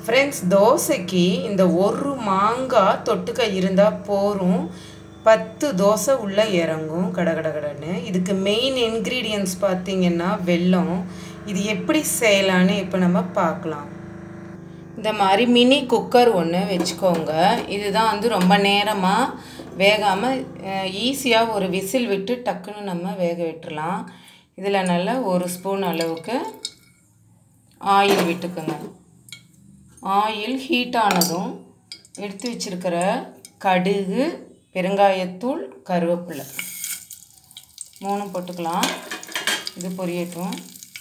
friends தோசைக்கு இந்த ஒரு மாங்காய் தொட்டுக்க இருந்தால் போரும் பத்து தோசை உள்ளே இறங்கும் கட கட கடன்னு இதுக்கு மெயின் இன்க்ரீடியன்ஸ் பார்த்தீங்கன்னா வெல்லம் இது எப்படி செய்யலான்னு இப்போ நம்ம பார்க்கலாம் இந்த மாதிரி மினி குக்கர் ஒன்று வச்சுக்கோங்க இதுதான் வந்து ரொம்ப நேரமாக வேகாமல் ஈஸியாக ஒரு விசில் விட்டு டக்குன்னு நம்ம வேக விட்டுறலாம் இதில் நல்லா ஒரு ஸ்பூன் அளவுக்கு ஆயில் விட்டுக்குங்க ஆயில் ஹீட் ஆனதும் எடுத்து வச்சிருக்கிற கடுகு பெருங்காயத்தூள் கருவேப்பிலை மூணு போட்டுக்கலாம் இது பொரியட்டும்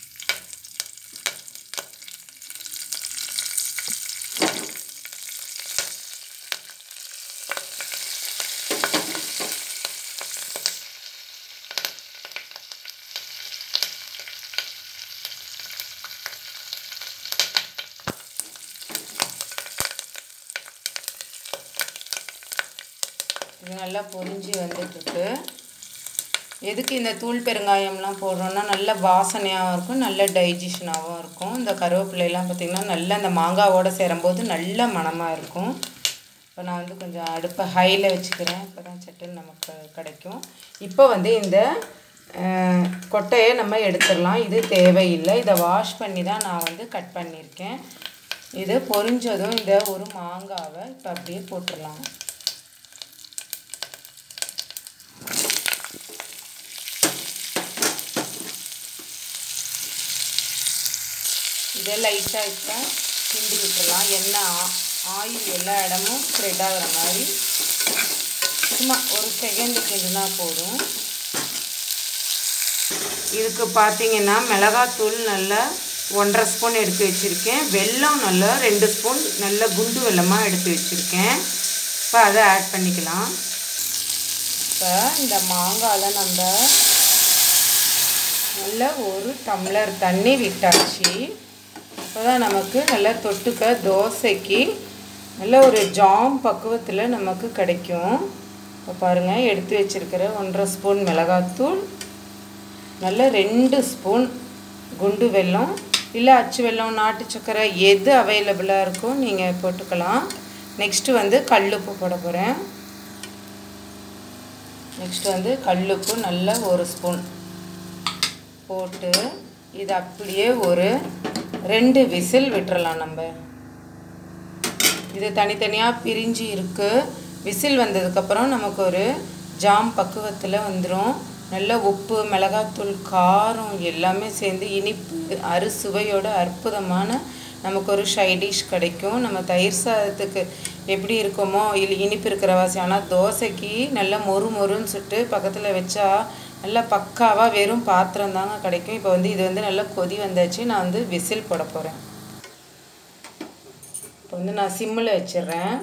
இது நல்லா பொரிஞ்சு வந்துட்டுருக்கு எதுக்கு இந்த தூள் பெருங்காயம்லாம் போடுறோன்னா நல்ல வாசனையாகவும் இருக்கும் நல்ல டைஜஷனாகவும் இருக்கும் இந்த கருவேப்பிலையெல்லாம் பார்த்திங்கன்னா நல்லா அந்த மாங்காவோடு சேரும்போது நல்ல மணமாக இருக்கும் இப்போ நான் வந்து கொஞ்சம் அடுப்பை ஹையில் வச்சுக்கிறேன் இப்போ தான் சட்டுன்னு நமக்கு கிடைக்கும் இப்போ வந்து இந்த கொட்டையை நம்ம எடுத்துடலாம் இது தேவையில்லை இதை வாஷ் பண்ணி தான் நான் வந்து கட் பண்ணியிருக்கேன் இது பொரிஞ்சதும் இந்த ஒரு மாங்காவை இப்போ அப்படியே போட்டுடலாம் இதை லைட்டாக இப்போ கிண்டி விட்டுடலாம் எண்ணெய் ஆயில் எல்லா இடமும் ஸ்ப்ரெட் ஆகிற மாதிரி சும்மா ஒரு செகண்டு கிண்டுனா போதும் இதுக்கு பார்த்தீங்கன்னா மிளகாத்தூள் நல்லா ஒன்றரை ஸ்பூன் எடுத்து வச்சுருக்கேன் வெல்லம் நல்லா ரெண்டு ஸ்பூன் நல்ல குண்டு வெல்லமாக எடுத்து வச்சுருக்கேன் இப்போ அதை ஆட் பண்ணிக்கலாம் இப்போ இந்த மாங்காயில் நம்ம நல்ல ஒரு டம்ளர் தண்ணி விட்டாச்சு இப்போ தான் நமக்கு நல்லா தொட்டுக்க தோசைக்கு நல்ல ஒரு ஜாம் பக்குவத்தில் நமக்கு கிடைக்கும் இப்போ பாருங்கள் எடுத்து வச்சுருக்கிற ஒன்றரை ஸ்பூன் மிளகாத்தூள் நல்ல ரெண்டு ஸ்பூன் குண்டு வெல்லம் இல்லை அச்சு வெல்லம் நாட்டு சக்கரை எது அவைலபிளாக இருக்கோ நீங்கள் போட்டுக்கலாம் நெக்ஸ்ட்டு வந்து கல்லுப்பு போட போகிறேன் நெக்ஸ்ட் வந்து கல்லுப்பு நல்ல ஒரு ஸ்பூன் போட்டு இது அப்படியே ஒரு ரெண்டு விசில் விட்டுறலாம் நம்ம இது தனித்தனியாக பிரிஞ்சு இருக்குது விசில் வந்ததுக்கப்புறம் நமக்கு ஒரு ஜாம் பக்குவத்தில் வந்துடும் நல்ல உப்பு மிளகாத்தூள் காரம் எல்லாமே சேர்ந்து இனிப்பு அறுசுவையோட அற்புதமான நமக்கு ஒரு ஷைடிஷ் கிடைக்கும் நம்ம தயிர் சாதத்துக்கு எப்படி இருக்குமோ இல்லை இனிப்பு இருக்கிற வாசி ஆனால் தோசைக்கு நல்லா மொறு மொறுன்னு சுட்டு பக்கத்தில் வச்சா நல்லா பக்காவாக வெறும் பாத்திரம் தாங்க கிடைக்கும் இப்போ வந்து இது வந்து நல்லா கொதி வந்தாச்சு நான் வந்து விசில் போட போகிறேன் இப்போ வந்து நான் சிம்மில் வச்சிடுறேன்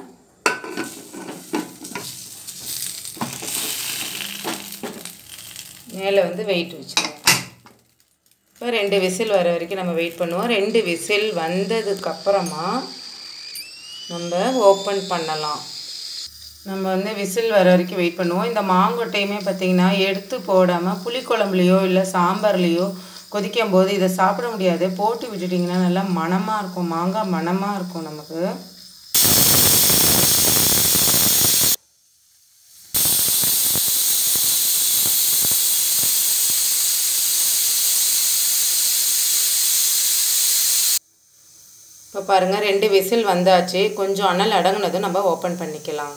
மேலே வந்து வெயிட் வச்சுருவேன் இப்போ ரெண்டு விசில் வர வரைக்கும் நம்ம வெயிட் பண்ணுவோம் ரெண்டு விசில் வந்ததுக்கப்புறமா நம்ம ஓப்பன் பண்ணலாம் நம்ம வந்து விசில் வர வரைக்கும் வெயிட் பண்ணுவோம் இந்த மாங்கொட்டையுமே பார்த்திங்கன்னா எடுத்து போடாமல் புளிக்குழம்புலையோ இல்லை சாம்பார்லேயோ கொதிக்கும் போது இதை சாப்பிட முடியாது போட்டு விட்டுட்டிங்கன்னா நல்லா மணமாக இருக்கும் மாங்காய் மணமாக இருக்கும் நமக்கு இப்போ பாருங்கள் ரெண்டு விசில் வந்தாச்சு கொஞ்சம் அனல் அடங்குனதும் நம்ம ஓப்பன் பண்ணிக்கலாம்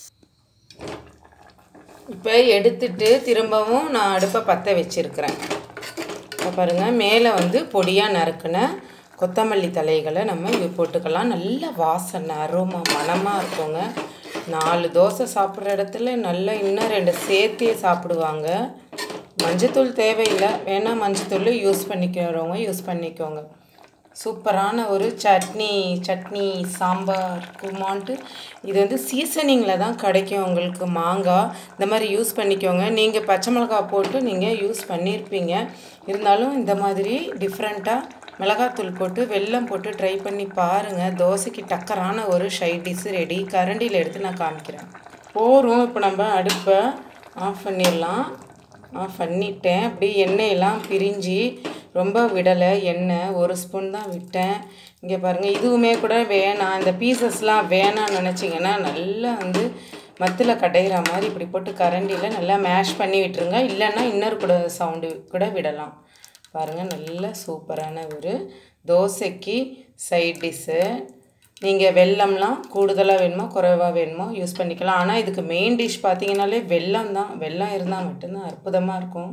இப்போ எடுத்துட்டு திரும்பவும் நான் அடுப்பை பற்ற வச்சுருக்கிறேன் இப்போ பாருங்கள் மேலே வந்து பொடியாக நறுக்குன கொத்தமல்லி தலைகளை நம்ம இது போட்டுக்கலாம் நல்ல வாசனை அரோமா மணமாக இருக்குங்க நாலு தோசை சாப்பிட்ற இடத்துல நல்லா இன்னும் ரெண்டு சேர்த்தே சாப்பிடுவாங்க மஞ்சத்தூள் தேவையில்லை வேணால் மஞ்சத்தூள் யூஸ் பண்ணிக்கிறவங்க யூஸ் பண்ணிக்கோங்க சூப்பரான ஒரு சட்னி சட்னி சாம்பார் குருமான்ட்டு இது வந்து சீசனிங்கில் தான் கிடைக்கும் உங்களுக்கு மாங்காய் இந்த மாதிரி யூஸ் பண்ணிக்கோங்க நீங்கள் பச்சை மிளகாய் போட்டு நீங்கள் யூஸ் பண்ணியிருப்பீங்க இருந்தாலும் இந்த மாதிரி டிஃப்ரெண்ட்டாக மிளகாத்தூள் போட்டு வெல்லம் போட்டு ட்ரை பண்ணி பாருங்கள் தோசைக்கு டக்கரான ஒரு ஷை டிஷ்ஷு ரெடி கரண்டியில் எடுத்து நான் காமிக்கிறேன் போரும் இப்போ நம்ம அடுப்பை ஆஃப் பண்ணிடலாம் ஆஃப் பண்ணிட்டேன் அப்படியே எண்ணெயெல்லாம் பிரிஞ்சு ரொம்ப விடலை எண்ணெய் ஒரு ஸ்பூன் தான் விட்டேன் இங்கே பாருங்கள் இதுவுமே கூட வேணாம் இந்த பீசஸ்லாம் வேணாம்னு நினச்சிங்கன்னா நல்லா வந்து மத்தில் கடையிற மாதிரி இப்படி போட்டு கரண்டியில் நல்லா மேஷ் பண்ணி விட்டுருங்க இல்லைன்னா இன்னொரு கூட சவுண்டு கூட விடலாம் பாருங்கள் நல்ல சூப்பரான ஒரு தோசைக்கு சைட் டிஷ்ஷு நீங்கள் வெல்லம்லாம் கூடுதலாக வேணுமோ குறைவாக வேணுமோ யூஸ் பண்ணிக்கலாம் ஆனால் இதுக்கு மெயின் டிஷ் பார்த்தீங்கன்னாலே வெல்லம் தான் வெல்லம் இருந்தால் மட்டும்தான் அற்புதமாக இருக்கும்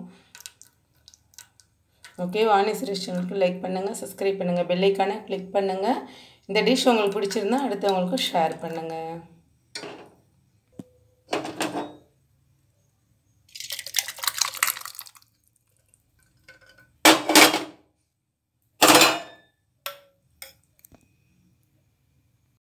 ஓகே வாணி சுரேஷ் சேனலுக்கு லைக் பண்ணுங்கள் சப்ஸ்கிரைப் பண்ணுங்கள் பெல்லைக்கான கிளிக் பண்ணுங்கள் இந்த டிஷ் உங்களுக்கு பிடிச்சிருந்தா அடுத்தவங்களுக்கு ஷேர் பண்ணுங்கள்